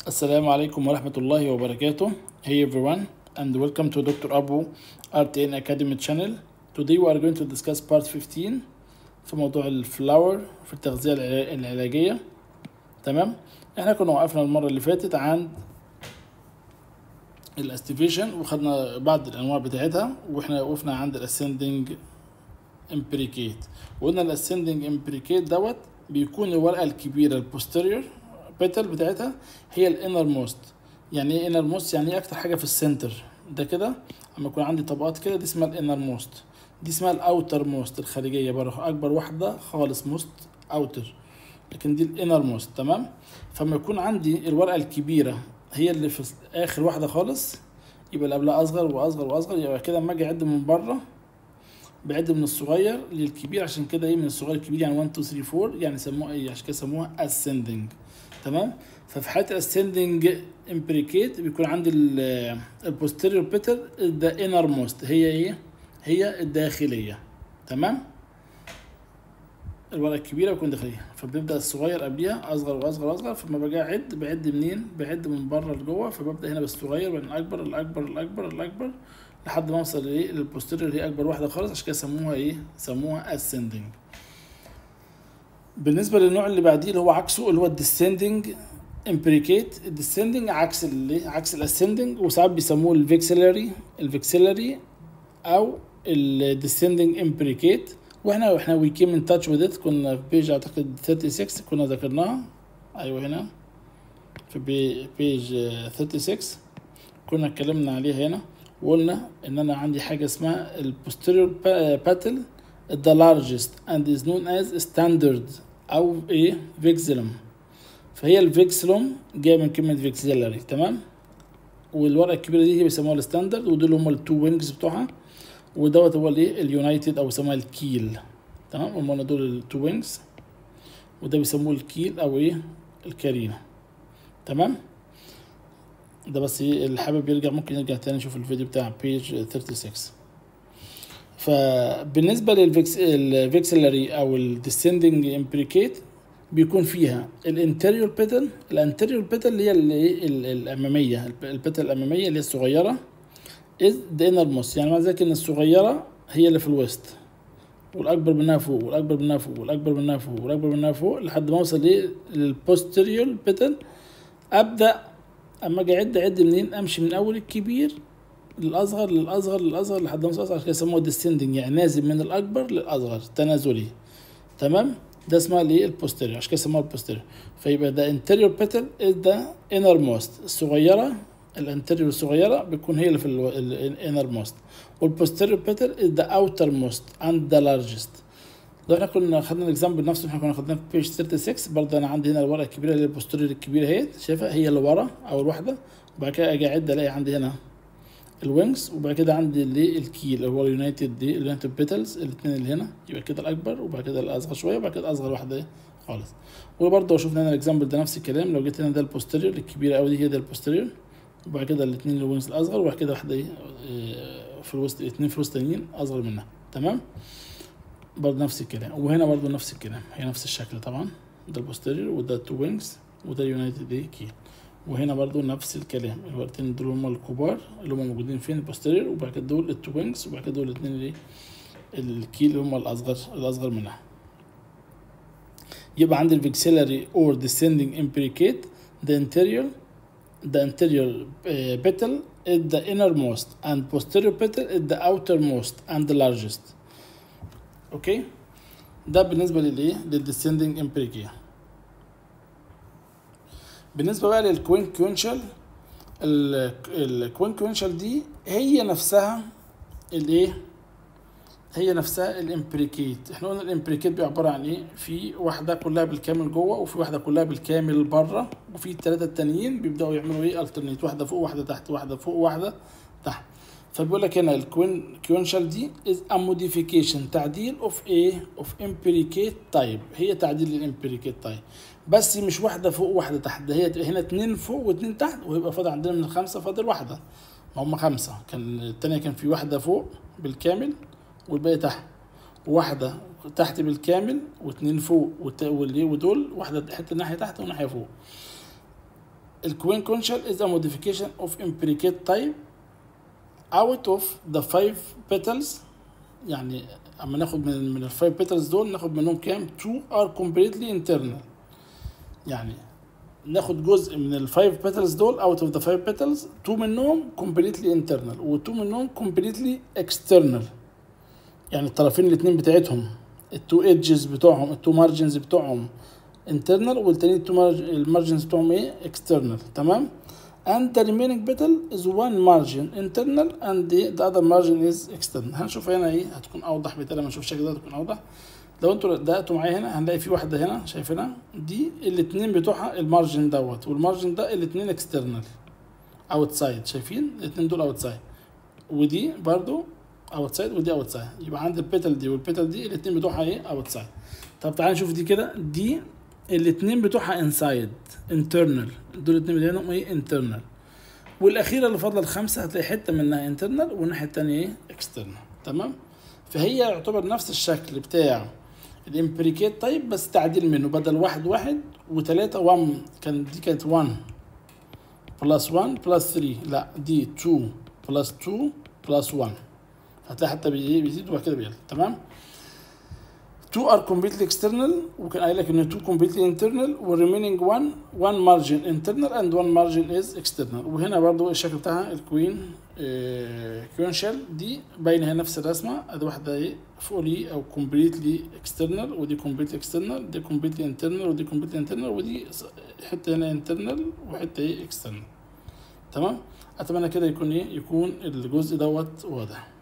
Assalamu alaikum wa rahmatullahi wa barakatuh. Hey everyone, and welcome to Dr. Abu RTN Academy channel. Today we are going to discuss part 15 في موضوع الفلاور في التغذية الع- العلاجية. تمام؟ احنا كنا وقفنا المرة اللي فاتت عند الاستيفيشن وخدنا بعض الانواع بتاعتها واحنا وقفنا عند الاسندنج امبريكيت وقلنا الاسندنج امبريكيت دوت بيكون الورقه الكبيره البوستيريور بيتل بتاعتها هي الانر موست يعني ايه انر موست يعني ايه اكتر حاجه في السنتر ده كده اما يكون عندي طبقات كده دي اسمها الانر موست دي اسمها الاوتر موست الخارجيه بره اكبر واحده خالص موست اوتر لكن دي الانر موست تمام فما يكون عندي الورقه الكبيره هي اللي في اخر واحده خالص يبقى اللي قبلها اصغر واصغر واصغر يبقى كده اما اجي اعد من بره بعد من الصغير للكبير عشان كده ايه من الصغير للكبير يعني 1 2 3 4 يعني سموها ايه عشان كده سموها ascending تمام ففي حاله ascending imbricate بيكون عندي البوستيريور بيتر ذا انر موست هي ايه هي الداخليه تمام الورقه الكبيره بيكون داخليه فبنبدا الصغير قبليها اصغر واصغر واصغر فلما باجي اعد بعد منين بعد من بره لجوه فببدا هنا بالصغير بعدين الاكبر الاكبر الاكبر الاكبر لحد ما اوصل لايه للبوستيريور اللي هي اكبر واحده خالص عشان كده سموها ايه سموها ascending بالنسبه للنوع اللي بعديه اللي هو عكسه اللي هو الديسندنج امبريكيت الديسندنج عكس اللي عكس الاسندنج وساعات بيسموه الفيكسلري الفيكسلري او الديسندنج امبريكيت واحنا واحنا وي كيم ان تاتش وذ كنا في بيج اعتقد 36 كنا ذكرناها ايوه هنا في بي- بيج آه، 36 كنا اتكلمنا عليها هنا وقلنا ان انا عندي حاجه اسمها البوستيريور باتل the largest and is known as standard او ايه فيكسلم فهي الفيكسلوم جايه من كلمه فيكسيلري تمام والورقه الكبيره دي هي بيسموها الستاندرد ودول هم التو وينجز بتوعها ودوت هو الايه اليونايتد او بيسموها الكيل تمام هم دول التو وينجز وده بيسموه الكيل او ايه الكارينا تمام ده بس ايه اللي حابب يرجع ممكن يرجع تاني يشوف الفيديو بتاع بيج 36 فبالنسبه للفيكسلري او الديسندنج امبريكيت بيكون فيها الانتريور بيتل الانتريور بيتل اللي هي اللي إيه؟ ال- الاماميه البيتل الاماميه اللي هي الصغيره از ذا انر موست يعني معنى ذلك ان الصغيره هي اللي في الوسط والاكبر منها فوق والاكبر منها فوق والاكبر منها فوق والاكبر منها فوق لحد ما اوصل ايه للبوستيريور بيتل ابدا اما اجي اعد اعد منين امشي من اول الكبير للاصغر للاصغر للاصغر لحد ما اوصل عشان كده يسموها ديسندنج يعني نازل من الاكبر للاصغر تنازلي تمام ده اسمها الايه البوستيريور عشان كده يسموها البوستيريور فيبقى ده انتريور بيتل از ذا انر موست الصغيره الانتريور الصغيره بتكون هي اللي في الانر موست والبوستيريور بيتل از ذا اوتر موست اند ذا لارجست لو احنا كنا خدنا الاكزامبل نفسه احنا كنا خدناه في بيج 36 برضه انا عندي هنا الورقه الكبيره اللي هي البوستيريور الكبيره اهي شايفها هي اللي ورا اول واحده وبعد كده اجي اعد الاقي عندي هنا الوينجز وبعد كده عندي اللي الكي اللي هو اليونايتد دي اليونايتد بيتلز الاثنين اللي هنا يبقى كده الاكبر وبعد كده الاصغر شويه وبعد كده اصغر واحده إيه خالص وبرضه لو شفنا هنا الاكزامبل ده نفس الكلام لو جيت هنا ده البوستيريور الكبيره قوي دي هي ده البوستيريور وبعد كده الاثنين الوينجز الاصغر وبعد كده واحده ايه آه، في الوسط الاثنين في الوسط تانيين اصغر منها تمام برضه نفس الكلام وهنا برضه نفس الكلام هي نفس الشكل طبعا ده البوستيريور وده التو وينجز وده يونايتد ايه كي وهنا برضو نفس الكلام الورقتين دول هما الكبار اللي هما موجودين فين البوستيريور وبعد كده دول التو وينجز وبعد كده دول الاتنين اللي الكي اللي هما الاصغر الاصغر منها يبقى عندي الفيكسيلاري اور descending imbricate the interior the anterior uh, petal is the innermost and posterior petal is the outermost and the largest اوكي ده بالنسبه للايه للديسندنج امبريكيه بالنسبه بقى للكوينكونشال الكوينكونشال دي هي نفسها الايه هي نفسها الامبريكيت احنا قلنا الامبريكيت بيبقى عباره عن ايه في واحده كلها بالكامل جوه وفي واحده كلها بالكامل بره وفي الثلاثه التانيين بيبداوا يعملوا ايه الترنيت واحده فوق واحده تحت واحده فوق واحده تحت فبيقول لك هنا الكوينشال دي از ا موديفيكيشن تعديل اوف ايه اوف امبريكيت تايب هي تعديل للامبريكيت تايب بس مش واحده فوق وواحده تحت ده هي تبقى هنا اتنين فوق واتنين تحت ويبقى فاضل عندنا من الخمسه فاضل واحده ما هم خمسه كان التانيه كان في واحده فوق بالكامل والباقي تحت واحده تحت بالكامل واتنين فوق والت- واللي ودول واحده حته ناحيه تحت وناحيه فوق الكوينكونشال is a modification of imprecate type out of the five petals يعني اما ناخد من من الفايف بيتلز دول ناخد منهم كام 2 are completely internal يعني ناخد جزء من الفايف بيتلز دول اوت اوف ذا فايف بيتلز تو منهم كومبليتلي انترنال وتو منهم كومبليتلي اكسترنال يعني الطرفين الاثنين بتاعتهم التو ايدجز بتوعهم التو مارجنز بتوعهم internal والتانيين التو المارجنز بتوعهم ايه external تمام and the remaining petal is one margin internal and the, the other margin is external هنشوف هنا ايه هتكون اوضح بالتالي لما نشوف الشكل ده هتكون اوضح لو انتوا دققتوا معايا هنا هنلاقي في واحده هنا شايفينها دي الاتنين بتوعها المارجن دوت والمارجن ده الاتنين اكسترنال اوتسايد شايفين الاتنين دول اوتسايد ودي برضو اوتسايد ودي اوتسايد يبقى عند البيتل دي والبيتل دي الاتنين بتوعها ايه اوتسايد طب تعالى نشوف دي كده دي الاتنين بتوعها انسايد انترنال دول الاتنين بتوعهم ايه انترنال والاخيره اللي فاضله الخمسه هتلاقي حته منها انترنال والناحيه التانيه ايه اكسترنال تمام فهي يعتبر نفس الشكل بتاع الامبريكيت طيب بس تعديل منه بدل واحد واحد وتلاتة 1 كان دي كانت 1 بلس 1 بلس 3 لا دي 2 بلس 2 بلس 1 هتلاقي حتى بي- بيزيد وبعد كده بيقل تمام 2 are completely external وكان قايل لك ان 2 completely internal والريمينينج 1 1 margin internal and 1 margin is external وهنا برضو الشكل بتاعها الكوين كوين شيل دي باينه هي نفس الرسمه ادي واحده ايه فولي او completely external ودي completely external دي completely internal ودي completely internal ودي ص- حته هنا internal وحته ايه external تمام اتمنى كده يكون ايه يكون الجزء دوت واضح